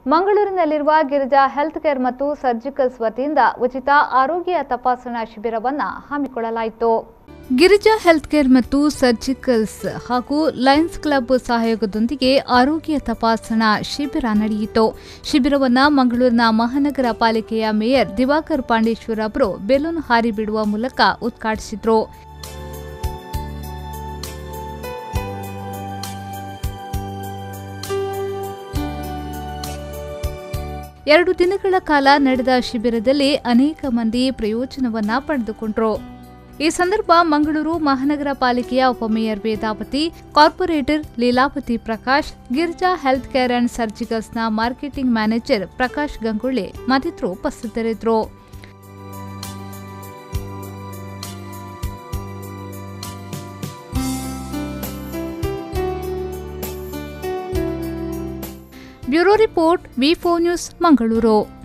ಮಂಗಳೂರಿನಲ್ಲಿರುವ Girija health care ಮತ್ತು surgicals ವತಿಯಿಂದ ಉಚಿತ ಆರೋಗ್ಯ ತಪಾಸಣಾ ಶಿಬಿರವನ್ನು ಹಮ್ಮಿಕೊಳ್ಳಲಾಯಿತು ಗಿರಿಜಾ ಹೆಲ್ತ್ ಕೇರ್ ಮತ್ತು ಸರ್ಜಿಕಲ್ಸ್ ಹಾಗೂ ಲಯನ್ಸ್ ಕ್ಲಬ್ ಸಹಯೋಗದೊಂದಿಗೆ ಆರೋಗ್ಯ ತಪಾಸಣಾ ಶಿಬಿರ ನಡೆಯಿತು ಶಿಬಿರವನ್ನು ಮಂಗಳೂರಿನ ಮಹಾನಗರ ಪಾಲಿಕೆಯ ಮೇಯರ್ ದಿವಾಕರ್ ಪಾಂಡೇಶ್ವರ್ ಅವರು ಬೆಲೂನ್ ಹಾರಿ ಬಿಡುವ ಮೂಲಕ ಉದ್ಘಾಟಿಸಿದರು ಎರಡು ದಿನಗಳ ಕಾಲ ನಡೆದ ಶಿಬಿರದಲ್ಲಿ ಅನೇಕ ಮಂದಿ ಪ್ರಯೋಜನವನ್ನ ಪಡೆದುಕೊಂಡರು ಈ ಸಂದರ್ಭ ಮಂಗಳೂರು ಮಹಾನಗರ ಪಾಲಿಕೆಯ ಉಪಮೇಯರ್ Vedavathi corporator Leelavathi Prakash Girija health care and ಸರ್ಜಿಕಲ್ಸ್ನ ಮಾರ್ಕೆಟಿಂಗ್ ಮ್ಯಾನೇಜರ್ ಪ್ರಕಾಶ್ ಗಂಗೊಳ್ಳಿ ಮತ್ತಿತರರು ಉಪಸ್ಥಿತರಿದ್ದರು bureau report V four news Mangaluru